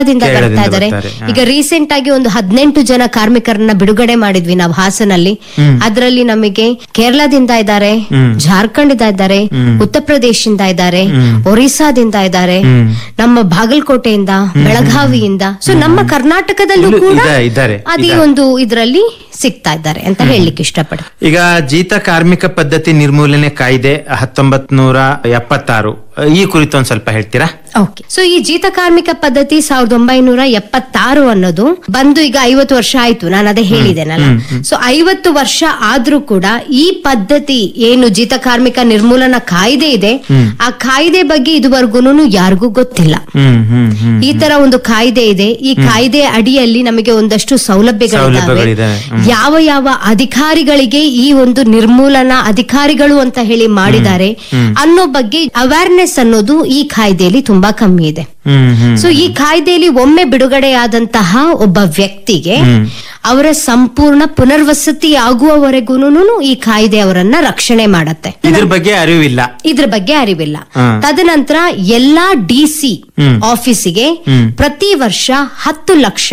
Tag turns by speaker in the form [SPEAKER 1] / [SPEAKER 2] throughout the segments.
[SPEAKER 1] ದಿಂದ
[SPEAKER 2] ಕೇರಳದಿಂದ
[SPEAKER 1] ಬರ್ತಾ ಇದ್ದಾರೆ
[SPEAKER 2] ಬರ್ತಾರೆ, ಹಾ.
[SPEAKER 1] ಈಗ ರೀಸೆಂಟ್ ಆಗಿ ಒಂದು ಹದಿನೆಂಟು ಜನ ಕಾರ್ಮಿಕರನ್ನ ಬಿಡುಗಡೆ ಮಾಡಿದ್ವಿ ನಾವು ಹಾಸನಲ್ಲಿ ಅದರಲ್ಲಿ ನಮಗೆ ಕೇರಳದಿಂದ ಇದ್ದಾರೆ ಜಾರ್ಖಂಡ್ ಇಂದ ಇದ್ದಾರೆ ಉತ್ತರ ಪ್ರದೇಶದಿಂದ ಇದ್ದಾರೆ ಒರಿಸ್ಸಾದಿಂದ ಇದ್ದಾರೆ ನಮ್ಮ ಬಾಗಲಕೋಟೆಯಿಂದ ಬೆಳಗಾವಿಯಿಂದ ಸೊ ನಮ್ಮ ಕರ್ನಾಟಕದಲ್ಲೂ
[SPEAKER 2] ಇಲ್ಲೂ
[SPEAKER 1] ಕೂಡ
[SPEAKER 2] ಇದೆ- ಇದ್ದಾರೆ,
[SPEAKER 1] ಅದೇ
[SPEAKER 2] ಇದ್ದಾರೆ.
[SPEAKER 1] ಒಂದು ಇದರಲ್ಲಿ ಸಿಗ್ತಾ ಇದ್ದಾರೆ ಅಂತ ಹೇಳಲಿಕ್ಕೆ ಇಷ್ಟಪಡ್ತೀನಿ
[SPEAKER 2] ಈಗ ಜೀತ ಕಾರ್ಮಿಕ ಪದ್ಧತಿ ನಿರ್ಮೂಲನೆ ಕಾಯ್ದೆ ಹತ್ತೊಂಬತ್ ನೂರ ಎಪ್ಪತ್ತಾರು ಈ ಕುರಿತು ಒಂದ್ ಸ್ವಲ್ಪ ಹೇಳ್ತೀರಾ
[SPEAKER 1] ಓಕೆ ಸೊ ಈ ಜೀತ ಕಾರ್ಮಿಕ ಪದ್ಧತಿ ಸಾವಿರದ ಒಂಬೈನೂರ ಎಪ್ಪತ್ತಾರು ಅನ್ನೋದು ಬಂದು ಈಗ ಐವತ್ತು ವರ್ಷ ಆಯ್ತು ನಾನು ಅದೇ ಹೇಳಿದೆನಲ್ಲ ಸೊ ಐವತ್ತು ವರ್ಷ ಆದ್ರೂ ಕೂಡ ಈ ಪದ್ಧತಿ ಏನು ಜೀತ ಕಾರ್ಮಿಕ ನಿರ್ಮೂಲನಾ ಕಾಯ್ದೆ ಇದೆ ಆ ಕಾಯ್ದೆ ಬಗ್ಗೆ ಇದುವರೆಗೂ ಯಾರಿಗೂ ಗೊತ್ತಿಲ್ಲ
[SPEAKER 2] ಹ್ಮ್ ಹ್ಮ್ ಹ್ಮ್
[SPEAKER 1] ಈ ತರ ಒಂದು ಕಾಯ್ದೆ ಇದೆ ಈ ಕಾಯ್ದೆ ಅಡಿಯಲ್ಲಿ ನಮಗೆ ಒಂದಷ್ಟು ಸೌಲಭ್ಯಗಳಿದ್ದಾವೆ
[SPEAKER 2] ಸೌಲಭ್ಯಗಳಿದಾವೆ. ಹ್ಮ್.
[SPEAKER 1] ಯಾವ ಯಾವ ಅಧಿಕಾರಿಗಳಿಗೆ ಈ ಒಂದು ನಿರ್ಮೂಲನಾ ಅಧಿಕಾರಿಗಳು ಅಂತ ಹೇಳಿ ಮಾಡಿದ್ದಾರೆ ಅನ್ನೋ ಬಗ್ಗೆ ಅವೇರ್ನೆಸ್ ಅನ್ನೋದು ಈ ಕಾಯ್ದೆಯಲ್ಲಿ ತುಂಬಾ ಕಮ್ಮಿ ಇದೆ
[SPEAKER 2] ಹ್ಮ್ ಹ್ಮ್
[SPEAKER 1] ಸೊ ಈ ಕಾಯ್ದೆಯಲ್ಲಿ ಒಮ್ಮೆ ಬಿಡುಗಡೆಯಾದಂತಹ ಒಬ್ಬ ವ್ಯಕ್ತಿಗೆ ಅವರ ಸಂಪೂರ್ಣ ಪುನರ್ವಸತಿ ಆಗುವವರೆಗೂ ಈ ಕಾಯ್ದೆ ಅವರನ್ನ ರಕ್ಷಣೆ ಮಾಡತ್ತೆ
[SPEAKER 2] ಇದ್ರ ಬಗ್ಗೆ ಅರಿವಿಲ್ಲ
[SPEAKER 1] ಇದ್ರ ಬಗ್ಗೆ ಅರಿವಿಲ್ಲ
[SPEAKER 2] ಹಾ.
[SPEAKER 1] ತದನಂತರ ಎಲ್ಲಾ ಡಿಸಿ ಆಫೀಸಿಗೆ ಪ್ರತಿ ವರ್ಷ ಹತ್ತು ಲಕ್ಷ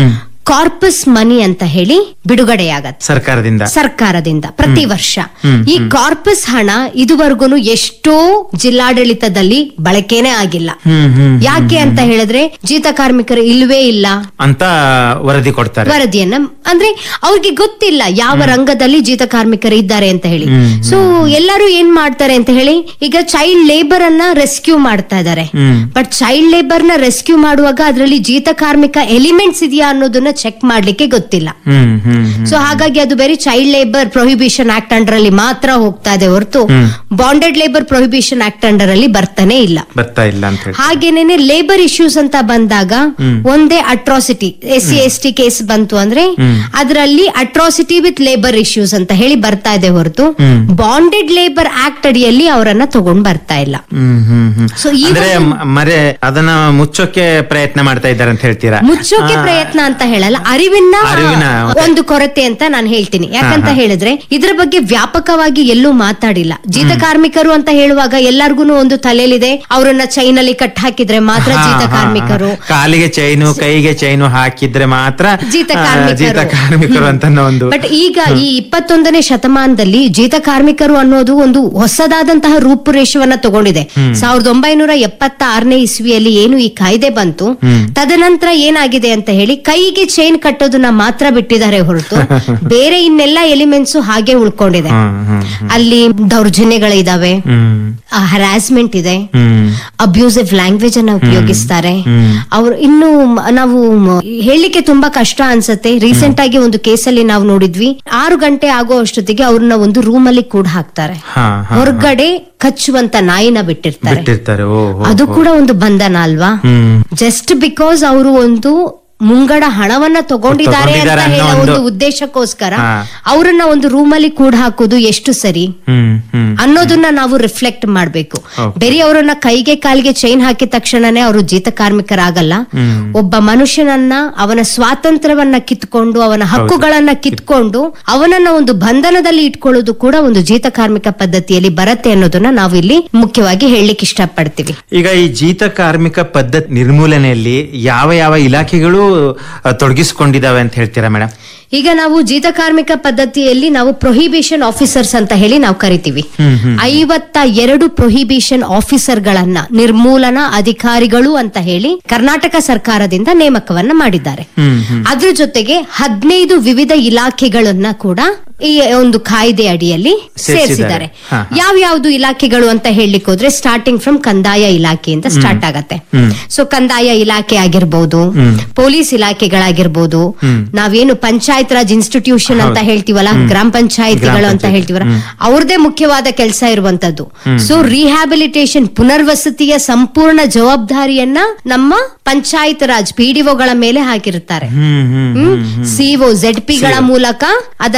[SPEAKER 1] ಕಾರ್ಪಸ್ ಮನಿ ಅಂತ ಹೇಳಿ ಬಿಡುಗಡೆಯಾಗತ್ತೆ
[SPEAKER 2] ಸರ್ಕಾರದಿಂದ
[SPEAKER 1] ಸರ್ಕಾರದಿಂದ ಪ್ರತಿ ವರ್ಷ ಈ ಕಾರ್ಪಸ್ ಹಣ ಇದುವರೆಗೂ ಎಷ್ಟೋ ಜಿಲ್ಲಾಡಳಿತದಲ್ಲಿ ಬಳಕೆನೇ ಆಗಿಲ್ಲ
[SPEAKER 2] ಹ್ಮ್ ಹ್ಮ್
[SPEAKER 1] ಯಾಕೆ ಅಂತ ಹೇಳಿದ್ರೆ ಜೀತ ಕಾರ್ಮಿಕರು ಇಲ್ವೇ ಇಲ್ಲ
[SPEAKER 2] ಅಂತ ವರದಿ ಕೊಡ್ತಾರೆ
[SPEAKER 1] ವರದಿಯನ್ನ ಅಂದ್ರೆ ಅವ್ರಿಗೆ ಗೊತ್ತಿಲ್ಲ ಯಾವ ರಂಗದಲ್ಲಿ ಜೀತ ಕಾರ್ಮಿಕರು ಇದ್ದಾರೆ ಅಂತ ಹೇಳಿ ಸೊ ಎಲ್ಲರೂ ಏನ್ ಮಾಡ್ತಾರೆ ಅಂತ ಹೇಳಿ ಈಗ ಚೈಲ್ಡ್ ಲೇಬರ್ ಅನ್ನ ರೆಸ್ಕ್ಯೂ ಮಾಡ್ತಾ ಇದ್ದಾರೆ ಬಟ್ ಚೈಲ್ಡ್ ಲೇಬರ್ ನ ರೆಸ್ಕ್ಯೂ ಮಾಡುವಾಗ ಅದರಲ್ಲಿ ಜೀತ ಕಾರ್ಮಿಕ ಎಲಿಮೆಂಟ್ಸ್ ಇದೆಯಾ ಅನ್ನೋದನ್ನ ಚೆಕ್ ಮಾಡ್ಲಿಕ್ಕೆ ಗೊತ್ತಿಲ್ಲ
[SPEAKER 2] ಹ್ಮ್ ಹ್ಮ್
[SPEAKER 1] ಸೊ ಹಾಗಾಗಿ ಅದು ಬರೀ child labour prohibition act under ಅಲ್ಲಿ ಮಾತ್ರ ಹೋಗ್ತಾ ಇದೆ ಹೊರತು bonded labour prohibition act under ಅಲ್ಲಿ ಬರ್ತಾನೆ ಇಲ್ಲ
[SPEAKER 2] ಬರ್ತಾ ಇಲ್ಲ ಅಂತ ಹೇಳಿ
[SPEAKER 1] ಹಾಗೇನೇನೆ ಲೇಬರ್ ಇಶ್ಯೂಸ್ ಅಂತ ಬಂದಾಗ ಒಂದೇ atrocity S C S T case ಬಂತು ಅಂದ್ರೆ ಅದರಲ್ಲಿ ಅಟ್ರಾಸಿಟಿ ವಿತ್ ಲೇಬರ್ ಇಶ್ಯೂಸ್ ಅಂತ ಹೇಳಿ ಬರ್ತಾ ಇದೆ ಹೊರತು ಬಾಂಡೆಡ್ ಲೇಬರ್ ಆಕ್ಟ್ ಅಡಿಯಲ್ಲಿ ಅವರನ್ನ ತಗೊಂಡ್ ಬರ್ತಾ ಇಲ್ಲ
[SPEAKER 2] ಹ್ಮ್ ಹ್ಮ್ ಹ್ಮ್
[SPEAKER 1] ಸೊ ಈ
[SPEAKER 2] ಅಂದ್ರೆ ಮ- ಮರೆ ಅದನ್ನ ಮುಚ್ಚೋಕೆ ಪ್ರಯತ್ನ ಮಾಡ್ತಾ ಇದ್ದಾರೆ ಅಂತ ಹೇಳ್ತೀರಾ
[SPEAKER 1] ಮುಚ್ಚೋಕೆ ಪ್ರಯತ್ನ ಅಂತ ಹೇಳಲ್ಲ ಅರಿವಿನ
[SPEAKER 2] ಅರಿವಿನ
[SPEAKER 1] ಒಂದು ಕೊರತೆ ಅಂತ ನಾನು ಹೇಳ್ತೀನಿ ಯಾಕಂತ ಹೇಳಿದ್ರೆ ಇದ್ರ ಬಗ್ಗೆ ವ್ಯಾಪಕವಾಗಿ ಎಲ್ಲೂ ಮಾತಾಡಿಲ್ಲ ಜೀತ ಕಾರ್ಮಿಕರು ಅಂತ ಹೇಳುವಾಗ ಎಲ್ಲಾರ್ಗು ಒಂದು ತಲೆಯಲ್ಲಿದೆ ಅವರನ್ನ ಚೈನಲ್ಲಿ ಕಟ್ ಹಾಕಿದ್ರೆ ಮಾತ್ರ
[SPEAKER 2] ಹಾ,
[SPEAKER 1] ಜೀತ
[SPEAKER 2] ಹಾ,
[SPEAKER 1] ಕಾರ್ಮಿಕರು
[SPEAKER 2] ಹಾ. ಕಾಲಿಗೆ ಚೈನು ಕೈಗೆ ಚೈನು ಹಾಕಿದ್ರೆ ಮಾತ್ರ
[SPEAKER 1] ಜೀತ
[SPEAKER 2] ಆ,
[SPEAKER 1] ಕಾರ್ಮಿಕರು.
[SPEAKER 2] ಜೀತ ಕಾರ್ಮಿಕರು ಅಂತ ಒಂದು
[SPEAKER 1] ಬಟ್ ಈಗ ಈ ಇಪ್ಪತ್ತೊಂದನೇ ಶತಮಾನದಲ್ಲಿ ಜೀತ ಕಾರ್ಮಿಕರು ಅನ್ನೋದು ಒಂದು ಹೊಸದಾದಂತಹ ರೂಪುರೇಷವನ್ನ ತಗೊಂಡಿದೆ ಸಾವಿರದ ಒಂಬೈನೂರ ಎಪ್ಪತ್ತ ಆರನೇ ಇಸ್ವಿಯಲ್ಲಿ ಏನು ಈ ಕಾಯ್ದೆ ಬಂತು ತದನಂತರ ಏನಾಗಿದೆ ಅಂತ ಹೇಳಿ ಕೈಗೆ ಚೈನ್ ಕಟ್ಟೋದನ್ನ ಮಾತ್ರ ಬಿಟ್ಟಿದ್ದಾರೆ ಹೊರತು ಬೇರೆ ಇನ್ನೆಲ್ಲ ಎಲಿಮೆಂಟ್ಸ್ ಹಾಗೆ ಉಳ್ಕೊಂಡಿದೆ
[SPEAKER 2] ಹ್ಮ್ ಹ್ಮ್
[SPEAKER 1] ಅಲ್ಲಿ ದೌರ್ಜನ್ಯಗಳಿದಾವೆ
[SPEAKER 2] ಹ್ಮ್
[SPEAKER 1] ಹರಾಸ್ಮೆಂಟ್ ಇದೆ
[SPEAKER 2] ಹ್ಮ್
[SPEAKER 1] ಅಬ್ಯೂಸಿವ್ ಲ್ಯಾಂಗ್ವೇಜ್ ಅನ್ನ ಉಪಯೋಗಿಸ್ತಾರೆ ಅವ್ರು ಇನ್ನು ಮ- ನಾವು ಮ- ಹೇಳಲಿಕ್ಕೆ ತುಂಬಾ ಕಷ್ಟ ಅನ್ಸತ್ತೆ ರೀಸೆಂಟ್ ಆಗಿ ಒಂದು ಕೇಸಲ್ಲಿ ನಾವು ನೋಡಿದ್ವಿ ಆರು ಗಂಟೆ ಆಗೋ ಅಷ್ಟೊತ್ತಿಗೆ ಅವ್ರನ್ನ ಒಂದು ರೂಮ್ ಅಲ್ಲಿ ಕೂಡ ಹಾಕ್ತಾರೆ
[SPEAKER 2] ಹಾ ಹಾ
[SPEAKER 1] ಹೊರಗಡೆ ಕಚ್ಚುವಂತ ನಾಯಿನ ಬಿಟ್ಟಿರ್ತಾರೆ
[SPEAKER 2] ಬಿಟ್ಟಿರ್ತಾರೆ ಓ ಹೋ,
[SPEAKER 1] ಅದು
[SPEAKER 2] ಹೋ.
[SPEAKER 1] ಕೂಡ ಒಂದು ಬಂಧನ ಅಲ್ವಾ
[SPEAKER 2] ಹ್ಮ್
[SPEAKER 1] ಜಸ್ಟ್ ಬಿಕಾಸ್ ಅವರು ಒಂದು ಮುಂಗಡ ಹಣವನ್ನ ತಗೊಂಡಿದ್ದಾರೆ ಅಂತ
[SPEAKER 2] ತಗೊಂಡಿದ್ದಾರೆ ಅನ್ನೋ
[SPEAKER 1] ಹೇಳೋ
[SPEAKER 2] ಒಂದು-
[SPEAKER 1] ಒಂದು ಉದ್ದೇಶಕ್ಕೋಸ್ಕರ
[SPEAKER 2] ಹಾ.
[SPEAKER 1] ಅವರನ್ನ ಒಂದು ರೂಮ್ ಅಲ್ಲಿ ಕೂಡ ಹಾಕೋದು ಎಷ್ಟು ಸರಿ
[SPEAKER 2] ಹ್ಮ್ ಹ್ಮ್
[SPEAKER 1] ಅನ್ನೋದನ್ನ ನಾವು ರಿಫ್ಲೆಕ್ಟ್ ಮಾಡ್ಬೇಕು
[SPEAKER 2] Okay.
[SPEAKER 1] ಬೇರೆ ಅವರನ್ನ ಕೈಗೆ ಕಾಲಿಗೆ ಚೈನ್ ಹಾಕಿದ ತಕ್ಷಣನೇ ಅವರು ಜೀತ ಕಾರ್ಮಿಕರಾಗಲ್ಲ ಒಬ್ಬ ಮನುಷ್ಯನನ್ನ ಅವನ ಸ್ವಾತಂತ್ರ್ಯವನ್ನ ಕಿತ್ಕೊಂಡು ಅವನ ಹಕ್ಕುಗಳನ್ನ ಕಿತ್ಕೊಂಡು ಅವನನ್ನ ಒಂದು ಬಂಧನದಲ್ಲಿ ಇಟ್ಕೊಳ್ಳೋದು ಕೂಡ ಒಂದು ಜೀತ ಕಾರ್ಮಿಕ ಪದ್ಧತಿಯಲ್ಲಿ ಬರತ್ತೆ ಅನ್ನೋದನ್ನ ನಾವು ಇಲ್ಲಿ ಮುಖ್ಯವಾಗಿ ಹೇಳಲಿಕ್ಕೆ ಇಷ್ಟಪಡ್ತೀವಿ
[SPEAKER 2] ಈಗ ಈ ಜೀತ ಕಾರ್ಮಿಕ ಪದ್ಧತಿ ನಿರ್ಮೂಲನೆಯಲ್ಲಿ ಯಾವ ಯಾವ ಇಲಾಖೆಗಳು ಆ, ತೊಡಗಿಸಿಕೊಂಡಿದ್ದಾವೆ ಅಂತ ಹೇಳ್ತೀರಾ ಮೇಡಮ್
[SPEAKER 1] ಈಗ ನಾವು ಜೀತ ಕಾರ್ಮಿಕ ಪದ್ಧತಿಯಲ್ಲಿ ನಾವು ಪ್ರೊಹಿಬಿಷನ್ ಆಫೀಸರ್ಸ್ ಅಂತ ಹೇಳಿ ನಾವು ಕರಿತೀವಿ ಐವತ್ತ ಎರಡು ಪ್ರೊಹಿಬಿಷನ್ ಆಫೀಸರ್ ಗಳನ್ನ ನಿರ್ಮೂಲನಾ ಅಧಿಕಾರಿಗಳು ಅಂತ ಹೇಳಿ ಕರ್ನಾಟಕ ಸರ್ಕಾರದಿಂದ ನೇಮಕವನ್ನ ಮಾಡಿದ್ದಾರೆ ಅದ್ರ ಜೊತೆಗೆ ಹದಿನೈದು ವಿವಿಧ ಇಲಾಖೆಗಳನ್ನ ಕೂಡ ಈ ಒಂದು ಕಾಯ್ದೆ ಅಡಿಯಲ್ಲಿ
[SPEAKER 2] ಸೇರ್ಸಿದ್ದಾರೆ.
[SPEAKER 1] ಸೇರಿಸಿದ್ದಾರೆ
[SPEAKER 2] ಹಾ,
[SPEAKER 1] ಯಾವ ಯಾವ್ದು ಇಲಾಖೆಗಳು ಅಂತ ಹೇಳಲಿಕ್ಕೆ ಹೋದ್ರೆ ಸ್ಟಾರ್ಟಿಂಗ್ ಫ್ರಮ್ ಕಂದಾಯ ಇಲಾಖೆಯಿಂದ ಸ್ಟಾರ್ಟ್ ಆಗತ್ತೆ ಸೊ ಕಂದಾಯ ಇಲಾಖೆ ಆಗಿರ್ಬೋದು ಪೊಲೀಸ್ ಇಲಾಖೆಗಳಾಗಿರ್ಬೋದು ನಾವೇನು ಪಂಚಾಯತ್ ರಾಜ್ ಇನ್ಸ್ಟಿಟ್ಯೂಷನ್ ಅಂತ ಹೇಳ್ತೀವಲ್ಲ ಗ್ರಾಮ ಪಂಚಾಯತಿಗಳು ಅಂತ ಹೇಳ್ತೀವಲ್ಲ ಅವ್ರದೇ ಮುಖ್ಯವಾದ ಕೆಲಸ ಇರುವಂತದ್ದು ಸೊ ರಿಹ್ಯಾಬಿಲಿಟೇಷನ್ ಪುನರ್ವಸತಿಯ ಸಂಪೂರ್ಣ ಜವಾಬ್ದಾರಿಯನ್ನ ನಮ್ಮ ಪಂಚಾಯತ್ ರಾಜ್ ಪಿಡಿಒಗಳ ಮೇಲೆ ಹಾಕಿರುತ್ತಾರೆ
[SPEAKER 2] ಹ್ಮ್ ಹ್ಮ್
[SPEAKER 1] ಸಿಒ ಜೆಡ್ ಪಿಗಳ ಮೂಲಕ ಅದನ್ನ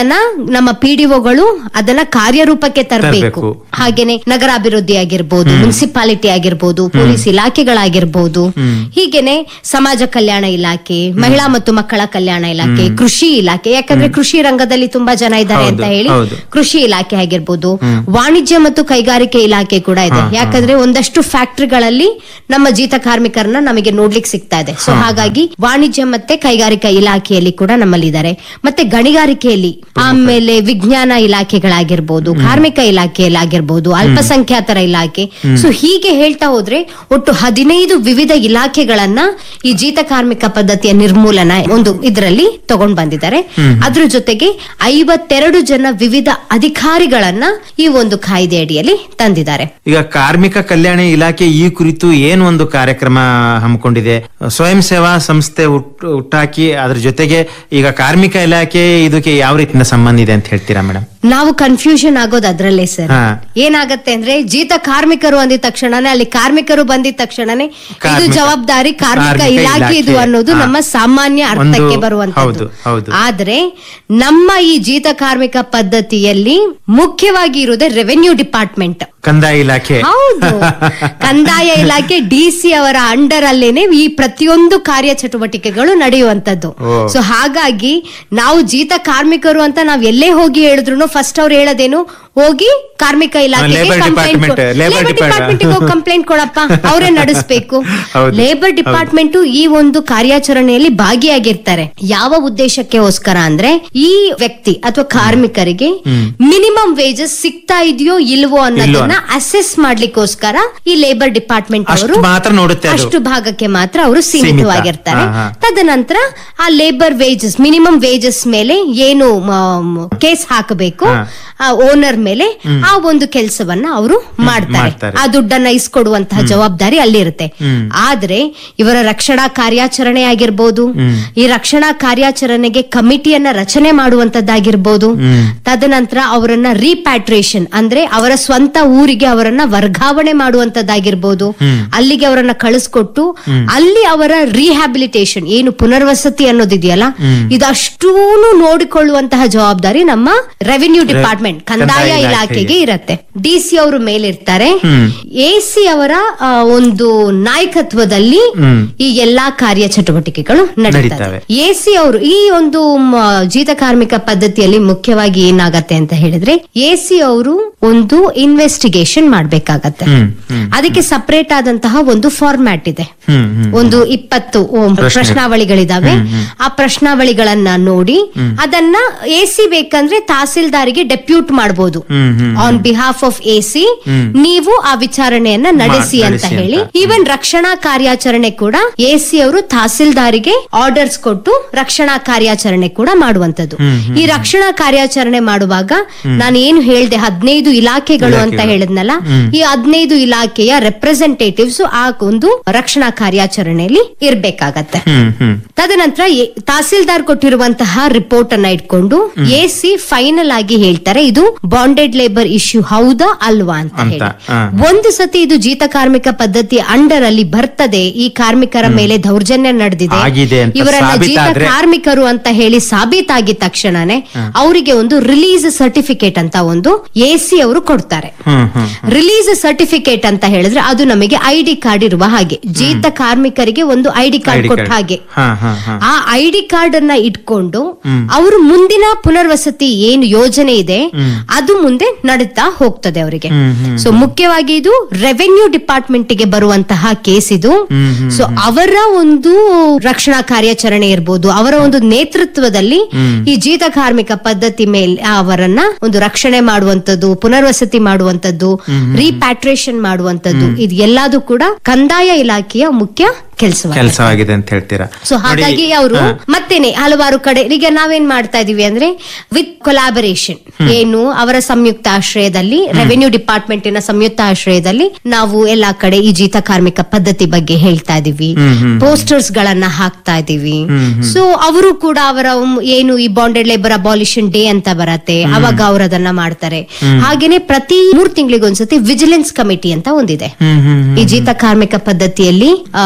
[SPEAKER 1] ನಮ್ಮ ಪಿಡಿಒಗಳು ಅದನ್ನ ಕಾರ್ಯರೂಪಕ್ಕೆ ತರಬೇಕು
[SPEAKER 2] ತರ್ಬೇಕು.
[SPEAKER 1] ಹಾಗೇನೆ ನಗರಾಭಿವೃದ್ಧಿ ಆಗಿರ್ಬೋದು ಮುನ್ಸಿಪಾಲಿಟಿ ಆಗಿರ್ಬೋದು ಪೊಲೀಸ್ ಇಲಾಖೆಗಳಾಗಿರ್ಬೋದು ಹೀಗೇನೆ ಸಮಾಜ ಕಲ್ಯಾಣ ಇಲಾಖೆ ಮಹಿಳಾ ಮತ್ತು ಮಕ್ಕಳ ಕಲ್ಯಾಣ ಇಲಾಖೆ ಕೃಷಿ ಇಲಾಖೆ ಯಾಕಂದ್ರೆ ಕೃಷಿ ರಂಗದಲ್ಲಿ ತುಂಬಾ ಜನ ಇದ್ದಾರೆ ಅಂತ
[SPEAKER 2] ಹೌದು,
[SPEAKER 1] ಹೇಳಿ
[SPEAKER 2] ಹೌದು.
[SPEAKER 1] ಕೃಷಿ ಇಲಾಖೆ ಆಗಿರ್ಬೋದು ವಾಣಿಜ್ಯ ಮತ್ತು ಕೈಗಾರಿಕೆ ಇಲಾಖೆ ಕೂಡ ಇದೆ ಯಾಕಂದ್ರೆ ಒಂದಷ್ಟು ಫ್ಯಾಕ್ಟರಿಗಳಲ್ಲಿ ನಮ್ಮ ಜೀತ ಕಾರ್ಮಿಕರನ್ನ ನಮಗೆ ನೋಡ್ಲಿಕ್ಕೆ ಸಿಗ್ತಾ ಇದೆ ಸೊ ಹಾಗಾಗಿ ವಾಣಿಜ್ಯ ಮತ್ತೆ ಕೈಗಾರಿಕಾ ಇಲಾಖೆಯಲ್ಲಿ ಕೂಡ ನಮ್ಮಲ್ಲಿ ಇದ್ದಾರೆ ಮತ್ತೆ ಗಣಿಗಾರಿಕೆಯಲ್ಲಿ ಆಮೇಲೆ ವಿಜ್ಞಾನ ಇಲಾಖೆಗಳಾಗಿರ್ಬೋದು ಕಾರ್ಮಿಕ ಇಲಾಖೆಯಲ್ಲಿ ಆಗಿರ್ಬೋದು ಅಲ್ಪಸಂಖ್ಯಾತರ ಇಲಾಖೆ ಸೊ ಹೀಗೆ ಹೇಳ್ತಾ ಹೋದ್ರೆ ಒಟ್ಟು ಹದಿನೈದು ವಿವಿಧ ಇಲಾಖೆಗಳನ್ನ ಈ ಜೀತ ಕಾರ್ಮಿಕ ಪದ್ಧತಿಯ ನಿರ್ಮೂಲನ ಒಂದು ಇದರಲ್ಲಿ ತಗೊಂಡ್ ಬಂದಿದ್ದಾರೆ ಅದ್ರ ಜೊತೆಗೆ ಐವತ್ತೆರಡು ಜನ ವಿವಿಧ ಅಧಿಕಾರಿಗಳನ್ನ ಈ ಒಂದು ಕಾಯ್ದೆ ಅಡಿಯಲ್ಲಿ ತಂದಿದ್ದಾರೆ
[SPEAKER 2] ಈಗ ಕಾರ್ಮಿಕ ಕಲ್ಯಾಣ ಇಲಾಖೆ ಈ ಕುರಿತು ಏನು ಒಂದು ಕಾರ್ಯಕ್ರಮ ಹಮ್ಮಿಕೊಂಡಿದೆ ಸ್ವಯಂ ಸೇವಾ ಸಂಸ್ಥೆ ಹುಟ್ಟು ಹುಟ್ಟಾಕಿ ಅದ್ರ ಜೊತೆಗೆ ಈಗ ಕಾರ್ಮಿಕ ಇಲಾಖೆ ಇದಕ್ಕೆ ಯಾವ ರೀತಿಯ ಸಂಬಂಧ ಇದೆ ಅಂತ ಹೇಳ್ತೀರಾ ಮೇಡಮ್
[SPEAKER 1] ನಾವು ಕನ್ಫ್ಯೂಷನ್ ಆಗೋದು ಅದ್ರಲ್ಲೇ ಸರ್
[SPEAKER 2] ಹಾ.
[SPEAKER 1] ಏನಾಗತ್ತೆ ಅಂದ್ರೆ ಜೀತ ಕಾರ್ಮಿಕರು ಅಂದಿದ ತಕ್ಷಣನೇ ಅಲ್ಲಿ ಕಾರ್ಮಿಕರು ಬಂದಿದ ತಕ್ಷಣನೇ ಇದು
[SPEAKER 2] ಕಾರ್ಮಿಕ-
[SPEAKER 1] ಜವಾಬ್ದಾರಿ ಕಾರ್ಮಿಕ
[SPEAKER 2] ಕಾರ್ಮಿಕ
[SPEAKER 1] ಇಲಾಖೆ ಇದು
[SPEAKER 2] ಇಲಾಖೆ.
[SPEAKER 1] ಅನ್ನೋದು
[SPEAKER 2] ಹಾ.
[SPEAKER 1] ನಮ್ಮ ಸಾಮಾನ್ಯ ಅರ್ಥಕ್ಕೆ
[SPEAKER 2] ಒಂದು-
[SPEAKER 1] ಬರುವಂತದ್ದು
[SPEAKER 2] ಹೌದು, ಹೌದು.
[SPEAKER 1] ಆದ್ರೆ ನಮ್ಮ ಈ ಜೀತ ಕಾರ್ಮಿಕ ಪದ್ಧತಿಯಲ್ಲಿ ಮುಖ್ಯವಾಗಿ ಇರುವುದೇ ರೆವೆನ್ಯೂ ಡಿಪಾರ್ಟ್ಮೆಂಟ್
[SPEAKER 2] ಕಂದಾಯ ಇಲಾಖೆ
[SPEAKER 1] ಹೌದು ಕಂದಾಯ ಇಲಾಖೆ ಡಿಸಿ ಅವರ ಅಂಡರ್ ಅಲ್ಲೇನೆ ಈ ಪ್ರತಿಯೊಂದು ಕಾರ್ಯ ಚಟುವಟಿಕೆಗಳು ನಡೆಯುವಂತದ್ದು
[SPEAKER 2] ಓ.
[SPEAKER 1] ಸೊ ಹಾಗಾಗಿ ನಾವು ಜೀತ ಕಾರ್ಮಿಕರು ಅಂತ ನಾವ್ ಎಲ್ಲೇ ಹೋಗಿ ಹೇಳಿದ್ರು ಫಸ್ಟ್ ಅವ್ರು ಹೇಳೋದೇನು ಹೋಗಿ ಕಾರ್ಮಿಕ ಇಲಾಖೆಗೆ
[SPEAKER 2] Labor
[SPEAKER 1] complaint
[SPEAKER 2] department, labor
[SPEAKER 1] department
[SPEAKER 2] department.
[SPEAKER 1] Complaint ಕೊಡಪ್ಪ ಅವರೇ ನಡೆಸಬೇಕು
[SPEAKER 2] ಹೌದು,
[SPEAKER 1] ಲೇಬರ್ ಡಿಪಾರ್ಟ್ಮೆಂಟ್ ಈ ಒಂದು ಕಾರ್ಯಾಚರಣೆಯಲ್ಲಿ ಭಾಗಿಯಾಗಿರ್ತಾರೆ ಯಾವ ಉದ್ದೇಶಕ್ಕೆಗೋಸ್ಕರ ಅಂದ್ರೆ ಈ ವ್ಯಕ್ತಿ ಅಥವಾ ಕಾರ್ಮಿಕರಿಗೆ ಮಿನಿಮಮ್ ವೇಜಸ್ ಸಿಗ್ತಾ ಇದೆಯೋ ಇಲ್ವೋ ಅನ್ನೋದನ್ನ ಅಸೆಸ್ ಮಾಡ್ಲಿಕ್ಕೋಸ್ಕರ ಈ ಲೇಬರ್ ಡಿಪಾರ್ಟ್ಮೆಂಟ್
[SPEAKER 2] ಅಷ್ಟು
[SPEAKER 1] ಅವರು
[SPEAKER 2] ಮಾತ್ರ ನೋಡುತ್ತೆ ಅದು.
[SPEAKER 1] ಅಷ್ಟು ಭಾಗಕ್ಕೆ ಮಾತ್ರ ಅವರು
[SPEAKER 2] ಸೀಮಿತ.
[SPEAKER 1] ಸೀಮಿತವಾಗಿರ್ತಾರೆ
[SPEAKER 2] ಹಾ, ಹಾ.
[SPEAKER 1] ತದನಂತರ ಆ ಲೇಬರ್ ವೇಜಸ್ ಮಿನಿಮಮ್ ವೇಜಸ್ ಮೇಲೆ ಏನು ಕೇಸ್ ಹಾಕಬೇಕು
[SPEAKER 2] ಹಾ.
[SPEAKER 1] ಓನರ್ ಮೇಲೆ ಆ ಒಂದು ಕೆಲಸವನ್ನ ಅವರು ಮಾಡ್ತಾರೆ
[SPEAKER 2] ಮಾಡ್ತಾರೆ.
[SPEAKER 1] ಆ ದುಡ್ಡನ್ನ ಇಸ್ಕೊಡುವಂತಹ ಜವಾಬ್ದಾರಿ ಅಲ್ಲಿರುತ್ತೆ ಆದ್ರೆ ಇವರ ರಕ್ಷಣಾ ಕಾರ್ಯಾಚರಣೆ ಆಗಿರ್ಬೋದು ಈ ರಕ್ಷಣಾ ಕಾರ್ಯಾಚರಣೆಗೆ ಕಮಿಟಿಯನ್ನ ರಚನೆ ಮಾಡುವಂತದ್ದಾಗಿರ್ಬೋದು ತದನಂತರ ಅವರನ್ನ ರೀಪ್ಯಾಟ್ರಿಯೇಷನ್ ಅಂದ್ರೆ ಅವರ ಸ್ವಂತ ಊರಿಗೆ ಅವರನ್ನ ವರ್ಗಾವಣೆ ಮಾಡುವಂತದ್ದಾಗಿರ್ಬೋದು ಅಲ್ಲಿಗೆ ಅವರನ್ನ ಕಳಿಸ್ಕೊಟ್ಟು ಅಲ್ಲಿ ಅವರ ರಿಹ್ಯಾಬಿಲಿಟೇಷನ್ ಏನು ಪುನರ್ವಸತಿ ಅನ್ನೋದಿದೆಯಲ್ಲ ಇದಷ್ಟೂನು ನೋಡಿಕೊಳ್ಳುವಂತಹ ಜವಾಬ್ದಾರಿ ನಮ್ಮ ರೆವಿನ್ಯೂ ಡಿಪಾರ್ಟ್ಮೆಂಟ್ ಕಂದಾಯ
[SPEAKER 2] ಕಂದಾಯ
[SPEAKER 1] ಇಲಾಖೆಗೆ
[SPEAKER 2] ಇಲಾಖೆಗೆ.
[SPEAKER 1] ಇರತ್ತೆ ಡಿ ಸಿ ಅವರು ಮೇಲಿರ್ತಾರೆ ಎ ಸಿ ಅವರ ಆ, ಒಂದು ನಾಯಕತ್ವದಲ್ಲಿ
[SPEAKER 2] ಹ್ಮ್.
[SPEAKER 1] ಈ ಎಲ್ಲಾ ಕಾರ್ಯ ಚಟುವಟಿಕೆಗಳು ನಡೀತವೆ
[SPEAKER 2] ನಡೀತವೆ.
[SPEAKER 1] ಎ ಸಿ ಅವರು ಈ ಒಂದು ಮ, ಜೀತ ಕಾರ್ಮಿಕ ಪದ್ಧತಿಯಲ್ಲಿ ಮುಖ್ಯವಾಗಿ ಏನಾಗತ್ತೆ ಅಂತ ಹೇಳಿದ್ರೆ ಎ ಸಿ ಅವರು ಒಂದು ಇನ್ವೆಸ್ಟಿಗೇಷನ್ ಮಾಡ್ಬೇಕಾಗತ್ತೆ
[SPEAKER 2] ಹ್ಮ್, ಹ್ಮ್.
[SPEAKER 1] ಅದಕ್ಕೆ ಸಪರೇಟ್ ಆದಂತಹ ಒಂದು ಫಾರ್ಮ್ಯಾಟ್ ಇದೆ
[SPEAKER 2] ಹ್ಮ್ ಹ್ಮ್
[SPEAKER 1] ಒಂದು ಇಪ್ಪತ್ತು ಓ, ಪ್ರಶ್ನಾವಳಿಗಳಿದಾವೆ ಆ ಪ್ರಶ್ನಾವಳಿಗಳನ್ನ ನೋಡಿ ಅದನ್ನ ಎ ಸಿ ಬೇಕಂದ್ರೆ ತಹಸೀಲ್ದಾರಿಗೆ ಡೆಪ್ಯೂಟ್ ಮಾಡಬಹುದು
[SPEAKER 2] ಹ್ಮ್, ಹ್ಮ್,
[SPEAKER 1] on behalf of A C ನೀವು ಆ ವಿಚಾರಣೆಯನ್ನ ನಡೆಸಿ ಅಂತ
[SPEAKER 2] ನಡೆಸಿ
[SPEAKER 1] ಹೇಳಿ
[SPEAKER 2] ಅಂತ.
[SPEAKER 1] ಈವನ್ ರಕ್ಷಣಾ ಕಾರ್ಯಾಚರಣೆ ಕೂಡ ಎ ಸಿ ಅವರು ತಹಸೀಲ್ದಾರಿಗೆ ಆರ್ಡರ್ಸ್ ಕೊಟ್ಟು ರಕ್ಷಣಾ ಕಾರ್ಯಾಚರಣೆ ಕೂಡ ಮಾಡುವಂತದ್ದು ಈ ರಕ್ಷಣಾ ಕಾರ್ಯಾಚರಣೆ ಮಾಡುವಾಗ ನಾನು ಏನು ಹೇಳ್ದೆ ಹದಿನೈದು ಇಲಾಖೆಗಳು ಅಂತ
[SPEAKER 2] ಇಲಾಖೆಗಳು.
[SPEAKER 1] ಹೇಳಿದ್ನಲ್ಲ ಈ ಹದಿನೈದು ಇಲಾಖೆಯ ರೆಪ್ರೆಸೆಂಟೇಟಿವ್ಸ್ ಆ ಒಂದು ರಕ್ಷಣಾ ಕಾರ್ಯಾಚರಣೆಯಲ್ಲಿ ಇರ್ಬೇಕಾಗತ್ತೆ
[SPEAKER 2] ಹ್ಮ್ ಹ್ಮ್
[SPEAKER 1] ತದನಂತರ ಎ- ತಹಸೀಲ್ದಾರ್ ಕೊಟ್ಟಿರುವಂತಹ ರಿಪೋರ್ಟ್ ಅನ್ನ ಇಟ್ಕೊಂಡು ಎ ಸಿ ಫೈನಲ್ ಆಗಿ ಹೇಳ್ತಾರೆ ಇದು ಬಾಂಡೆಡ್ ಲೇಬರ್ ಇಶ್ಯೂ ಹೌದಾ ಅಲ್ವಾ ಅಂತ
[SPEAKER 2] ಅಂತ,
[SPEAKER 1] ಹೇಳಿ
[SPEAKER 2] ಹಾ.
[SPEAKER 1] ಒಂದು ಸತಿ ಇದು ಜೀತ ಕಾರ್ಮಿಕ ಪದ್ಧತಿ ಅಂಡರ್ ಅಲ್ಲಿ ಬರ್ತದೆ ಈ ಕಾರ್ಮಿಕರ ಮೇಲೆ ದೌರ್ಜನ್ಯ ನಡೆದಿದೆ
[SPEAKER 2] ಆಗಿದೆ ಅಂತ
[SPEAKER 1] ಇವರನ್ನ ಜೀತ
[SPEAKER 2] ಸಾಬೀತಾದ್ರೆ-
[SPEAKER 1] ಕಾರ್ಮಿಕರು ಅಂತ ಹೇಳಿ ಸಾಬೀತಾಗಿದ ತಕ್ಷಣನೇ ಅವರಿಗೆ ಒಂದು ರಿಲೀಸ್ ಸರ್ಟಿಫಿಕೇಟ್ ಅಂತ ಒಂದು ಎ ಸಿ ಅವರು ಕೊಡ್ತಾರೆ
[SPEAKER 2] ಹ್ಮ್ ಹ್ಮ್
[SPEAKER 1] ರಿಲೀಸ್ ಸರ್ಟಿಫಿಕೇಟ್ ಅಂತ ಹೇಳಿದ್ರೆ ಅದು ನಮಗೆ ಐ ಡಿ ಕಾರ್ಡ್ ಇರುವ ಹಾಗೆ ಜೀತ ಕಾರ್ಮಿಕರಿಗೆ ಒಂದು ಐ ಡಿ ಕಾರ್ಡ್
[SPEAKER 2] ID
[SPEAKER 1] ಕೊಟ್ಟ
[SPEAKER 2] card.
[SPEAKER 1] ಹಾಗೆ
[SPEAKER 2] ಹಾ ಹಾ ಹಾ
[SPEAKER 1] ಆ ಐ ಡಿ ಕಾರ್ಡ್ ಅನ್ನ ಇಟ್ಕೊಂಡು ಅವರು ಮುಂದಿನ ಪುನರ್ವಸತಿ ಏನು ಯೋಜನೆ ಇದೆ ಅದು ಮುಂದೆ ನಡೀತಾ ಹೋಗ್ತದೆ ಅವರಿಗೆ ಸೊ ಮುಖ್ಯವಾಗಿ ಇದು ರೆವೆನ್ಯೂ ಡಿಪಾರ್ಟ್ಮೆಂಟ್ ಗೆ ಬರುವಂತಹ ಕೇಸ್ ಇದು ಸೊ ಅವರ ಒಂದು ರಕ್ಷಣಾ ಕಾರ್ಯಾಚರಣೆ ಇರ್ಬೋದು ಅವರ ಒಂದು ನೇತೃತ್ವದಲ್ಲಿ ಈ ಜೀತ ಕಾರ್ಮಿಕ ಪದ್ಧತಿ ಮೇಲೆ ಅವರನ್ನ ಒಂದು ರಕ್ಷಣೆ ಮಾಡುವಂತದ್ದು ಪುನರ್ವಸತಿ ಮಾಡುವಂತದ್ದು ರೀಪ್ಯಾಟ್ರೇಷನ್ ಮಾಡುವಂತದ್ದು ಇದು ಎಲ್ಲದೂ ಕೂಡ ಕಂದಾಯ ಇಲಾಖೆಯ ಮುಖ್ಯ ಕೆಲಸವಾಗಿದೆ
[SPEAKER 2] ಕೆಲಸವಾಗಿದೆ ಅಂತ ಹೇಳ್ತೀರಾ
[SPEAKER 1] ಸೊ ಹಾಗಾಗಿ
[SPEAKER 2] ನೋಡಿ,
[SPEAKER 1] ಅವರು
[SPEAKER 2] ಹಾ.
[SPEAKER 1] ಮತ್ತೇನೆ ಹಲವಾರು ಕಡೆ ಈಗ ನಾವೇನ್ ಮಾಡ್ತಾ ಇದೀವಿ ಅಂದ್ರೆ ವಿತ್ ಕೊಲಾಬರೇಷನ್ ಏನು ಅವರ ಸಂಯುಕ್ತ ಆಶ್ರಯದಲ್ಲಿ ರೆವೆನ್ಯೂ ಡಿಪಾರ್ಟ್ಮೆಂಟಿನ ಸಂಯುಕ್ತ ಆಶ್ರಯದಲ್ಲಿ ನಾವು ಎಲ್ಲಾ ಕಡೆ ಈ ಜೀತ ಕಾರ್ಮಿಕ ಪದ್ಧತಿ ಬಗ್ಗೆ ಹೇಳ್ತಾ ಇದೀವಿ ಪೋಸ್ಟರ್ಸ್ ಗಳನ್ನ ಹಾಕ್ತಾ ಇದೀವಿ ಸೊ ಅವರು ಕೂಡ ಅವರ ಉಮ್- ಏನು ಈ ಬಾಂಡೆಡ್ ಲೇಬರ್ ಅಬಾಲಿಷನ್ ಡೇ ಅಂತ ಬರತ್ತೆ ಅವಾಗ ಅವರು ಅದನ್ನ ಮಾಡ್ತಾರೆ ಹಾಗೇನೆ ಪ್ರತಿ ಮೂರ್ ತಿಂಗಳಿಗೊಂದ್ಸತಿ ವಿಜಿಲೆನ್ಸ್ ಕಮಿಟಿ ಅಂತ ಒಂದಿದೆ
[SPEAKER 2] ಹ್ಮ್ ಹ್ಮ್
[SPEAKER 1] ಈ ಜೀತ ಕಾರ್ಮಿಕ ಪದ್ಧತಿಯಲ್ಲಿ ಆ, ಇರುವ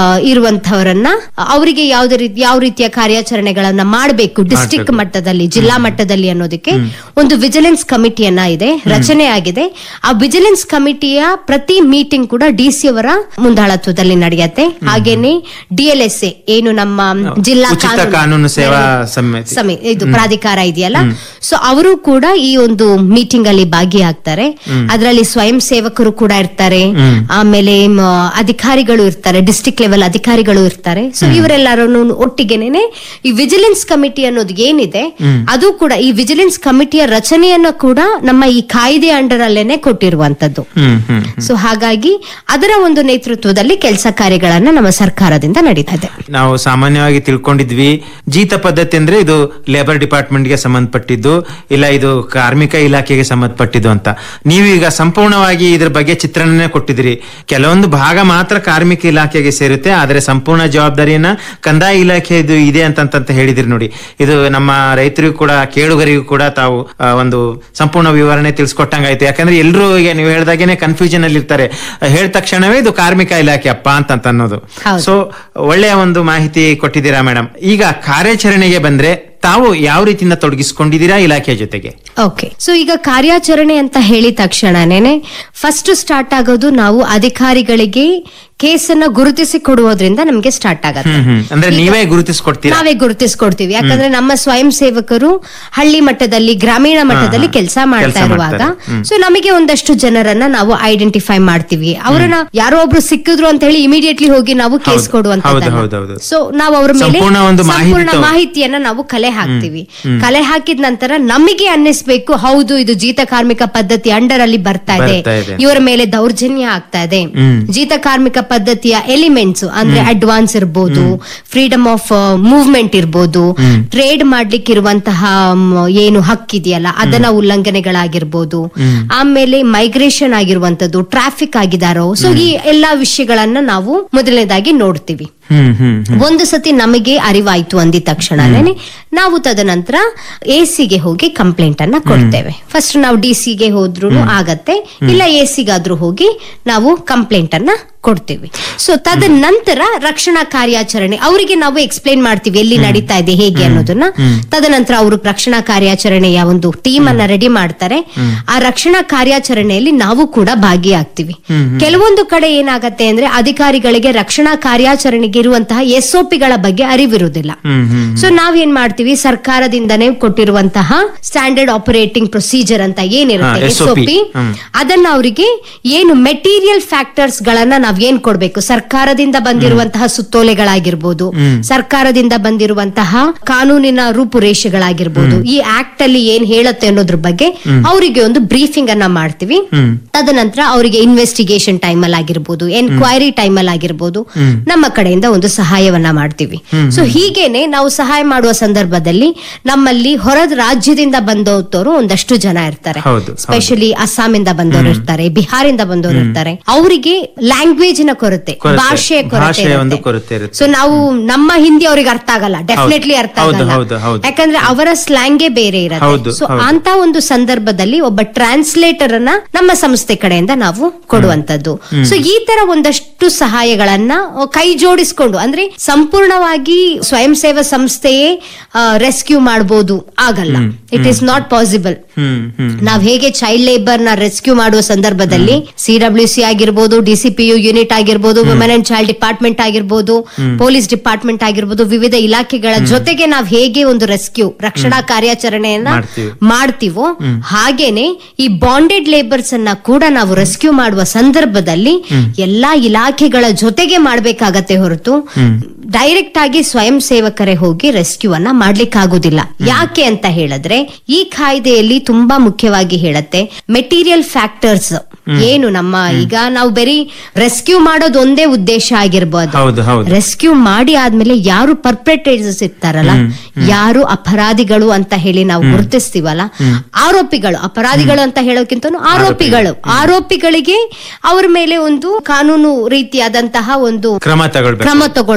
[SPEAKER 1] ಇರುವಂತವರನ್ನ ಅವರಿಗೆ ಯಾವುದೇ ರೀತಿ ಯಾವ ರೀತಿಯ ಕಾರ್ಯಾಚರಣೆಗಳನ್ನ ಮಾಡಬೇಕು ಡಿಸ್ಟ್ರಿಕ್ಟ್ ಮಟ್ಟದಲ್ಲಿ ಜಿಲ್ಲಾ ಮಟ್ಟದಲ್ಲಿ ಅನ್ನೋದಕ್ಕೆ ಒಂದು ವಿಜಿಲೆನ್ಸ್ ಕಮಿಟಿಯನ್ನ ಇದೆ ರಚನೆ ಆಗಿದೆ ಆ ವಿಜಿಲೆನ್ಸ್ ಕಮಿಟಿಯ ಪ್ರತಿ ಮೀಟಿಂಗ್ ಕೂಡ ಡಿ ಸಿ ಅವರ ಮುಂದಾಳತ್ವದಲ್ಲಿ ನಡೆಯುತ್ತೆ ಹಾಗೇನೆ ಡಿಎಲ್ಎಸ್ ಎ ಏನು ನಮ್ಮ ಜಿಲ್ಲಾ
[SPEAKER 2] ಉಚಿತ ಕಾನೂನು ಸೇವಾ ಸಮಿತಿ
[SPEAKER 1] ಸಮಿ ಇದು ಪ್ರಾಧಿಕಾರ ಇದೆಯಲ್ಲ ಸೊ ಅವರು ಕೂಡ ಈ ಒಂದು ಮೀಟಿಂಗ್ ಅಲ್ಲಿ ಭಾಗಿಯಾಗ್ತಾರೆ ಅದರಲ್ಲಿ ಸ್ವಯಂ ಸೇವಕರು ಕೂಡ ಇರ್ತಾರೆ ಆಮೇಲೆ ಮ, ಅಧಿಕಾರಿಗಳು ಇರ್ತಾರೆ ಡಿಸ್ಟ್ರಿಕ್ಟ್ ಲೆವೆಲ್ ಅಧಿಕಾರಿಗಳು ಇರ್ತಾರೆ ಸೊ ಇವರೆಲ್ಲರನ್ನು ಒಟ್ಟಿಗೆನೆ ಈ ವಿಜಿಲೆನ್ಸ್ ಕಮಿಟಿ ಅನ್ನೋದು ಏನಿದೆ ಅದು ಕೂಡ ಈ ವಿಜಿಲೆನ್ಸ್ ಕಮಿಟಿಯ ರಚನೆಯನ್ನ ಕೂಡ ನಮ್ಮ ಈ ಕಾಯ್ದೆ ಅಂಡರ್ ಅಲ್ಲೇನೆ ಕೊಟ್ಟಿರುವಂತದ್ದು
[SPEAKER 2] ಹ್ಮ್ ಹ್ಮ್
[SPEAKER 1] ಸೊ ಹಾಗಾಗಿ ಅದರ ಒಂದು ನೇತೃತ್ವದಲ್ಲಿ ಕೆಲಸ ಕಾರ್ಯಗಳನ್ನ ನಮ್ಮ ಸರ್ಕಾರದಿಂದ ನಡೀತಾ ಇದೆ
[SPEAKER 2] ನಾವು ಸಾಮಾನ್ಯವಾಗಿ ತಿಳ್ಕೊಂಡಿದ್ವಿ ಜೀತ ಪದ್ಧತಿ ಅಂದ್ರೆ ಇದು ಲೇಬರ್ ಡಿಪಾರ್ಟ್ಮೆಂಟ್ ಗೆ ಸಂಬಂಧಪಟ್ಟಿದ್ದು ಇಲ್ಲ ಇದು ಕಾರ್ಮಿಕ ಇಲಾಖೆಗೆ ಸಂಬಂಧಪಟ್ಟಿದ್ದು ಅಂತ ನೀವು ಈಗ ಸಂಪೂರ್ಣವಾಗಿ ಇದ್ರ ಬಗ್ಗೆ ಚಿತ್ರಣನೇ ಕೊಟ್ಟಿದ್ದೀರಿ ಕೆಲವೊಂದು ಭಾಗ ಮಾತ್ರ ಕಾರ್ಮಿಕ ಇಲಾಖೆಗೆ ಸೇರುತ್ತೆ ಆದರೆ ಸಂಪೂರ್ಣ ಜವಾಬ್ದಾರಿಯನ್ನ ಕಂದಾಯ ಇಲಾಖೆ ಇದು ಇದೆ ಅಂತಂತ ಹೇಳಿದಿರಿ ನೋಡಿ ಇದು ನಮ್ಮ ರೈತರಿಗೂ ಕೂಡ ಕೇಳುಗರಿಗೂ ಕೂಡ ತಾವು ಆ, ಒಂದು ಸಂಪೂರ್ಣ ವಿವರಣೆ ತಿಳಿಸ್ಕೊಟ್ಟಂಗಾಯ್ತು ಯಾಕಂದ್ರೆ ಎಲ್ಲರೂ ಈಗ ನೀವು ಹೇಳ್ದಾಗೇನೆ ಕನ್ಫ್ಯೂಷನ್ ಅಲ್ಲಿ ಇರ್ತಾರೆ ಹೇಳಿದ ತಕ್ಷಣವೇ ಇದು ಕಾರ್ಮಿಕ ಇಲಾಖೆ ಅಪ್ಪ ಅಂತ ಅನ್ನೋದು
[SPEAKER 1] ಹೌದು.
[SPEAKER 2] ಸೊ ಒಳ್ಳೆಯ ಒಂದು ಮಾಹಿತಿ ಕೊಟ್ಟಿದ್ದೀರಾ ಮೇಡಮ್ ಈಗ ಕಾರ್ಯಾಚರಣೆಗೆ ಬಂದ್ರೆ ತಾವು ಯಾವ ರೀತಿಯಿಂದ ತೊಡಗಿಸ್ಕೊಂಡಿದ್ದೀರಾ ಇಲಾಖೆಯ ಜೊತೆಗೆ
[SPEAKER 1] ಓಕೆ ಸೊ ಈಗ ಕಾರ್ಯಾಚರಣೆ ಅಂತ ಹೇಳಿದ ತಕ್ಷಣನೇ ಫಸ್ಟ್ ಸ್ಟಾರ್ಟ್ ಆಗೋದು ನಾವು ಅಧಿಕಾರಿಗಳಿಗೆ ಕೇಸನ್ನ ಗುರುತಿಸಿ ಕೊಡುವುದರಿಂದ ನಮ್ಗೆ ಸ್ಟಾರ್ಟ್ ಆಗತ್ತೆ
[SPEAKER 2] ಹ್ಮ್ ಹ್ಮ್ ಅಂದ್ರೆ ನೀವೇ ಗುರುತಿಸ್ಕೊಡ್ತೀರಾ
[SPEAKER 1] ನಾವೇ ಗುರುತಿಸ್ಕೊಡ್ತೀವಿ ಯಾಕಂದ್ರೆ ನಮ್ಮ ಸ್ವಯಂ ಸೇವಕರು ಹಳ್ಳಿ ಮಟ್ಟದಲ್ಲಿ ಗ್ರಾಮೀಣ ಮಟ್ಟದಲ್ಲಿ ಕೆಲಸ ಮಾಡ್ತಾ
[SPEAKER 2] ಕೆಲ್ಸ
[SPEAKER 1] ಇರುವಾಗ
[SPEAKER 2] ಮಾಡ್ತಾರೆ.
[SPEAKER 1] ಸೊ ನಮಗೆ ಒಂದಷ್ಟು ಜನರನ್ನ ನಾವು ಐಡೆಂಟಿಫೈ ಮಾಡ್ತೀವಿ ಅವರನ್ನ ಯಾರೋ ಒಬ್ರು ಸಿಕ್ಕಿದ್ರು ಅಂತ ಹೇಳಿ ಇಮಿಡಿಯೇಟ್ಲಿ ಹೋಗಿ ನಾವು ಕೇಸ್
[SPEAKER 2] ಹೌದು,
[SPEAKER 1] ಕೊಡುವಂತದ್ದಲ್ಲ
[SPEAKER 2] ಹೌದು, ಹೌದು.
[SPEAKER 1] ಸೊ ನಾವು ಅವ್ರ ಮೇಲೆ
[SPEAKER 2] ಸಂಪೂರ್ಣ ಒಂದು ಮಾಹಿತಿ
[SPEAKER 1] ಸಂಪೂರ್ಣ
[SPEAKER 2] ತಗೊ-
[SPEAKER 1] ಮಾಹಿತಿಯನ್ನ ನಾವು ಕಲೆ ಹಾಕ್ತಿವಿ ಕಲೆ ಹಾಕಿದ ನಂತರ ನಮಗೆ ಅನ್ನಿಸ್ಬೇಕು ಹೌದು ಇದು ಜೀತ ಕಾರ್ಮಿಕ ಪದ್ಧತಿ ಅಂಡರ್ ಅಲ್ಲಿ ಬರ್ತಾ ಇದೆ
[SPEAKER 2] ಬರ್ತಾ ಇದೆ.
[SPEAKER 1] ಇವರ ಮೇಲೆ ದೌರ್ಜನ್ಯ ಆಗ್ತಾ ಇದೆ
[SPEAKER 2] ಹ್ಮ್.
[SPEAKER 1] ಜೀತ ಕಾರ್ಮಿಕ ಪದ್ಧತಿಯ ಎಲಿಮೆಂಟ್ಸ್ ಅಂದ್ರೆ ಅಡ್ವಾನ್ಸ್ ಇರ್ಬೋದು ಫ್ರೀಡಮ್ ಆಫ್ ಮೂವ್ಮೆಂಟ್ ಇರ್ಬೋದು ಟ್ರೇಡ್ ಮಾಡ್ಲಿಕ್ಕೆ ಇರುವಂತಹ ಮ್, ಏನು ಹಕ್ಕಿದೆಯಲ್ಲ ಅದನ್ನ ಉಲ್ಲಂಘನೆಗಳಾಗಿರ್ಬೋದು ಆಮೇಲೆ ಮೈಗ್ರೇಷನ್ ಆಗಿರುವಂತದ್ದು ಟ್ರಾಫಿಕ್ ಆಗಿದಾರೋ ಸೊ ಈ ಎಲ್ಲಾ ವಿಷಯಗಳನ್ನ ನಾವು ಮೊದಲನೇದಾಗಿ ನೋಡ್ತೀವಿ
[SPEAKER 2] ಹ್ಮ್ ಹ್ಮ್ ಹ್ಮ್.
[SPEAKER 1] ಒಂದು ಸತಿ ನಮಗೆ ಅರಿವಾಯ್ತು ಅಂದಿದ ತಕ್ಷಣನೇ ನಾವು ತದನಂತರ ಎ ಸಿಗೆ ಹೋಗಿ ಕಂಪ್ಲೇಂಟ್ ಅನ್ನ ಕೊಡ್ತೇವೆ ಫಸ್ಟ್ ನಾವು ಡಿ ಸಿಗೆ ಹೋದ್ರು ಆಗತ್ತೆ ಇಲ್ಲ ಎ ಸಿಗಾದ್ರೂ ಹೋಗಿ ನಾವು ಕಂಪ್ಲೇಂಟ್ ಅನ್ನ ಕೊಡ್ತೀವಿ ಸೊ ತದನಂತರ ರಕ್ಷಣಾ ಕಾರ್ಯಾಚರಣೆ ಅವರಿಗೆ ನಾವು ಎಕ್ಸ್ಪ್ಲೈನ್ ಮಾಡ್ತೀವಿ ಎಲ್ಲಿ ನಡೀತಾ ಇದೆ ಹೇಗೆ ಅನ್ನೋದನ್ನ ತದನಂತರ ಅವರು ರಕ್ಷಣಾ ಕಾರ್ಯಾಚರಣೆಯ ಒಂದು ಟೀಮ್ ಅನ್ನ ರೆಡಿ ಮಾಡ್ತಾರೆ ಆ ರಕ್ಷಣಾ ಕಾರ್ಯಾಚರಣೆಯಲ್ಲಿ ನಾವು ಕೂಡ ಭಾಗಿಯಾಗ್ತೀವಿ ಕೆಲವೊಂದು ಕಡೆ ಏನಾಗತ್ತೆ ಅಂದ್ರೆ ಅಧಿಕಾರಿಗಳಿಗೆ ರಕ್ಷಣಾ ಕಾರ್ಯಾಚರಣೆಗೆ ಇರುವಂತಹ ಎಸ್ ಗಳ ಬಗ್ಗೆ ಅರಿವಿರುವುದಿಲ್ಲ
[SPEAKER 2] ಹ್ಮ್ ಹ್ಮ್
[SPEAKER 1] ಸೊ ನಾವೇನ್ ಮಾಡ್ತೀವಿ ಸರ್ಕಾರದಿಂದನೇ ಕೊಟ್ಟಿರುವಂತಹ ಸ್ಟ್ಯಾಂಡರ್ಡ್ ಆಪರೇಟಿಂಗ್ ಪ್ರೊಸೀಜರ್ ಅಂತ ಏನಿರುತ್ತೆ
[SPEAKER 2] ಹಾ,
[SPEAKER 1] ಎಸ್
[SPEAKER 2] SOP.
[SPEAKER 1] ಪಿ
[SPEAKER 2] ಹ್ಮ್.
[SPEAKER 1] ಅದನ್ನ ಅವರಿಗೆ ಏನು ಮೆಟೀರಿಯಲ್ ಫ್ಯಾಕ್ಟರ್ಸ್ ಗಳನ್ನ ನಾವ್ ಏನ್ ಕೊಡ್ಬೇಕು ಸರ್ಕಾರದಿಂದ ಬಂದಿರುವಂತಹ ಸುತ್ತೋಲೆಗಳಾಗಿರ್ಬೋದು ಸರ್ಕಾರದಿಂದ ಬಂದಿರುವಂತಹ ಕಾನೂನಿನ ರೂಪುರೇಷೆಗಳಾಗಿರ್ಬೋದು ಈ ಆಕ್ಟ್ ಅಲ್ಲಿ ಏನ್ ಹೇಳುತ್ತೆ ಅನ್ನೋದ್ರ ಬಗ್ಗೆ ಅವರಿಗೆ ಒಂದು ಬ್ರೀಫಿಂಗ್ ಅನ್ನ ಮಾಡ್ತೀವಿ ತದನಂತರ ಅವರಿಗೆ ಇನ್ವೆಸ್ಟಿಗೇಷನ್ ಟೈಮ್ ಅಲ್ಲಿ ಆಗಿರ್ಬೋದು ಎನ್ಕ್ವೈರಿ ಟೈಮ್ ಅಲ್ಲಿ ಆಗಿರ್ಬೋದು ನಮ್ಮ ಕಡೆಯಿಂದ ಒಂದು ಸಹಾಯವನ್ನ ಮಾಡ್ತೀವಿ ಸೊ ಹೀಗೇನೆ ನಾವು ಸಹಾಯ ಮಾಡುವ ಸಂದರ್ಭದಲ್ಲಿ ನಮ್ಮಲ್ಲಿ ಹೊರ ರಾಜ್ಯದಿಂದ ಬಂದವರು ಒಂದಷ್ಟು ಜನ ಇರ್ತಾರೆ
[SPEAKER 2] ಹೌದು, ಹೌದು.
[SPEAKER 1] ಸ್ಪೆಷಲಿ ಅಸ್ಸಾಮಿಂದ ಬಂದವರು ಇರ್ತಾರೆ ಬಿಹಾರಿಂದ ಬಂದವರು ಇರ್ತಾರೆ ಅವರಿಗೆ ಲ್ಯಾಂಗ್ವೇಜ್ ನ ಕೊರತೆ
[SPEAKER 2] ಕೊರತೆ.
[SPEAKER 1] ಭಾಷೆಯ ಕೊರತೆ
[SPEAKER 2] ಭಾಷೆಯ ಒಂದು
[SPEAKER 1] ಇರುತ್ತೆ.
[SPEAKER 2] ಕೊರತೆ ಇರುತ್ತೆ.
[SPEAKER 1] ಸೊ ನಾವು ನಮ್ಮ ಹಿಂದಿ ಅವ್ರಿಗೆ ಅರ್ಥ ಆಗಲ್ಲ ಡೆಫಿನೆಟ್ಲಿ ಅರ್ಥ
[SPEAKER 2] ಹೌದು,
[SPEAKER 1] ಆಗಲ್ಲ
[SPEAKER 2] ಹೌದು, ಹೌದು.
[SPEAKER 1] ಯಾಕಂದ್ರೆ ಅವರ ಸ್ಲ್ಯಾಂಗೇ ಬೇರೆ
[SPEAKER 2] ಹೌದು,
[SPEAKER 1] ಇರುತ್ತೆ ಸೊ
[SPEAKER 2] ಹೌದು.
[SPEAKER 1] ಅಂತ ಒಂದು ಸಂದರ್ಭದಲ್ಲಿ ಒಬ್ಬ ಟ್ರಾನ್ಸ್ಲೇಟರ್ ಅನ್ನ ನಮ್ಮ ಸಂಸ್ಥೆ ಕಡೆಯಿಂದ ನಾವು ಕೊಡುವಂತದ್ದು ಸೊ ಈ ತರ ಒಂದಷ್ಟು ಸಹಾಯಗಳನ್ನ ಅಹ್, ಕೈ ಜೋಡಿಸ್ಕೊಂಡು ಅಂದ್ರೆ ಸಂಪೂರ್ಣವಾಗಿ ಸ್ವಯಂ ಸೇವಾ ಸಂಸ್ಥೆಯೇ ರೆಸ್ಕ್ಯೂ ಮಾಡಬಹುದು ಆಗಲ್ಲ ಇಟ್ ಈಸ್ ನಾಟ್ ಪಾಸಿಬಲ್
[SPEAKER 2] ಹ್ಮ್ ಹ್ಮ್
[SPEAKER 1] ನಾವ್ ಹೇಗೆ ಚೈಲ್ಡ್ ಲೇಬರ್ ನ ರೆಸ್ಕ್ಯೂ ಮಾಡುವ ಸಂದರ್ಭದಲ್ಲಿ ಸಿ ಡಬ್ಲ್ಯೂ ಸಿ ಆಗಿರ್ಬೋದು ಡಿಸಿಪಿಯು ಯೂನಿಟ್ ಆಗಿರ್ಬೋದು ವುಮೆನ್ ಅಂಡ್ ಚೈಲ್ಡ್ ಡಿಪಾರ್ಟ್ಮೆಂಟ್ ಆಗಿರ್ಬೋದು ಪೊಲೀಸ್ ಡಿಪಾರ್ಟ್ಮೆಂಟ್ ಆಗಿರ್ಬೋದು ವಿವಿಧ ಇಲಾಖೆಗಳ ಜೊತೆಗೆ ನಾವ್ ಹೇಗೆ ಒಂದು ರೆಸ್ಕ್ಯೂ ರಕ್ಷಣಾ ಕಾರ್ಯಾಚರಣೆಯನ್ನ
[SPEAKER 2] ಮಾಡ್ತೀವಿ.
[SPEAKER 1] ಮಾಡ್ತೀವೋ ಹಾಗೇನೆ ಈ ಬಾಂಡೆಡ್ ಲೇಬರ್ಸ್ ಅನ್ನ ಕೂಡ ನಾವು ರೆಸ್ಕ್ಯೂ ಮಾಡುವ ಸಂದರ್ಭದಲ್ಲಿ ಎಲ್ಲಾ ಇಲಾಖೆಗಳ ಜೊತೆಗೆ ಮಾಡ್ಬೇಕಾಗತ್ತೆ ಹೊರತು ಡೈರೆಕ್ಟ್ ಆಗಿ ಸ್ವಯಂ ಸೇವಕರೇ ಹೋಗಿ ರೆಸ್ಕ್ಯೂ ಅನ್ನ ಮಾಡ್ಲಿಕ್ಕಾಗುದಿಲ್ಲ ಯಾಕೆ ಅಂತ ಹೇಳಿದ್ರೆ ಈ ಕಾಯ್ದೆಯಲ್ಲಿ ತುಂಬಾ ಮುಖ್ಯವಾಗಿ ಹೇಳತ್ತೆ ಮೆಟೀರಿಯಲ್ ಫ್ಯಾಕ್ಟರ್ಸ್ ಏನು ನಮ್ಮ ಈಗ ನಾವು ಬರೀ ರೆಸ್ಕ್ಯೂ ಮಾಡೋದು ಒಂದೇ ಉದ್ದೇಶ ಆಗಿರ್ಬೋದು
[SPEAKER 2] ಹೌದು ಹೌದು
[SPEAKER 1] ರೆಸ್ಕ್ಯೂ ಮಾಡಿ ಆದ್ಮೇಲೆ ಯಾರು ಪರ್ಪೆಟ್ರೇಟರ್ಸ್ ಇರ್ತಾರಲ್ಲ ಯಾರು ಅಪರಾಧಿಗಳು ಅಂತ ಹೇಳಿ ನಾವು ಗುರುತಿಸ್ತೀವಲ್ಲ ಆರೋಪಿಗಳು ಅಪರಾಧಿಗಳು ಅಂತ ಹೇಳೋಕ್ಕಿಂತ ಆರೋಪಿಗಳು ಆರೋಪಿಗಳಿಗೆ ಅವ್ರ ಮೇಲೆ ಒಂದು ಕಾನೂನು ರೀತಿಯಾದಂತಹ ಒಂದು
[SPEAKER 2] ಕ್ರಮ ತಗೊಳ್ಬೇಕು
[SPEAKER 1] ಕ್ರಮ ತಗೊಳ್ಬೇಕು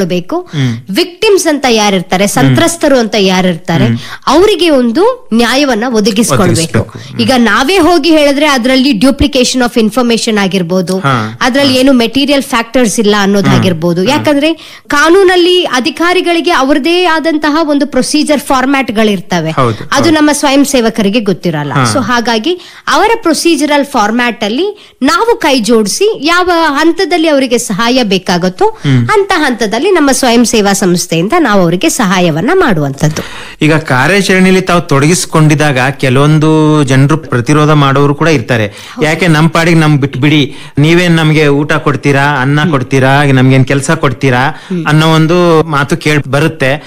[SPEAKER 1] ವಿಕ್ಟಿಮ್ಸ್ ಅಂತ ಯಾರಿರ್ತಾರೆ ಸಂತ್ರಸ್ತರು ಅಂತ ಯಾರಿರ್ತಾರೆ ಅವರಿಗೆ ಒಂದು ನ್ಯಾಯವನ್ನ ಒದಗಿಸ್ಕೊಳ್ಬೇಕು ಈಗ ನಾವೇ ಹೋಗಿ ಹೇಳಿದ್ರೆ ಅದರಲ್ಲಿ ಡ್ಯೂಪ್ಲಿಕೇಶನ್ ಆಫ್ ಇನ್ಫಾರ್ಮೇಶನ್ ಆಗಿರ್ಬೋದು
[SPEAKER 2] ಹಾ.
[SPEAKER 1] ಅದ್ರಲ್ಲಿ ಏನು ಮೆಟೀರಿಯಲ್ ಫ್ಯಾಕ್ಟರ್ಸ್ ಇಲ್ಲ ಅನ್ನೋದಾಗಿರ್ಬೋದು ಯಾಕಂದ್ರೆ ಕಾನೂನಲ್ಲಿ ಅಧಿಕಾರಿಗಳಿಗೆ ಅವ್ರದೇ ಆದಂತಹ ಒಂದು ಪ್ರೊಸೀಜರ್ ಫಾರ್ಮ್ಯಾಟ್ ಗಳಿರ್ತವೆ
[SPEAKER 2] ಹೌದು,
[SPEAKER 1] ಅದು ನಮ್ಮ ಸ್ವಯಂ ಸೇವಕರಿಗೆ ಗೊತ್ತಿರಲ್ಲ ಸೊ ಹಾಗಾಗಿ ಅವರ ಪ್ರೊಸೀಜರಲ್ ಫಾರ್ಮ್ಯಾಟ್ ಅಲ್ಲಿ ನಾವು ಕೈ ಜೋಡಿಸಿ ಯಾವ ಹಂತದಲ್ಲಿ ಅವರಿಗೆ ಸಹಾಯ ಬೇಕಾಗುತ್ತೋ ಅಂತ ಹಂತದಲ್ಲಿ ನಮ್ಮ ಸ್ವಯಂ ಸೇವಾ ಸಂಸ್ಥೆಯಿಂದ ನಾವು ಅವರಿಗೆ ಸಹಾಯವನ್ನ ಮಾಡುವಂತದ್ದು
[SPEAKER 2] ಈಗ ಕಾರ್ಯಾಚರಣೆಯಲ್ಲಿ ತಾವು ತೊಡಗಿಸಿಕೊಂಡಿದಾಗ ಕೆಲವೊಂದು ಜನರು ಪ್ರತಿರೋಧ ಮಾಡೋರು ಕೂಡ ಇರ್ತಾರೆ ಯಾಕೆ ನಮ್ ಪಾಡಿಗೆ ನಮ್ ಬಿಟ್ಬಿಡಿ ನೀವೇನ್ ನಮ್ಗೆ ಊಟ ಕೊಡ್ತೀರಾ ಅನ್ನ ಕೊಡ್ತೀರಾ ನಮ್ಗೇನ್ ಕೆಲಸ ಕೊಡ್ತೀರಾ ಅನ್ನೋ ಒಂದು ಮಾತು ಕೇಳಿ ಬರುತ್ತೆ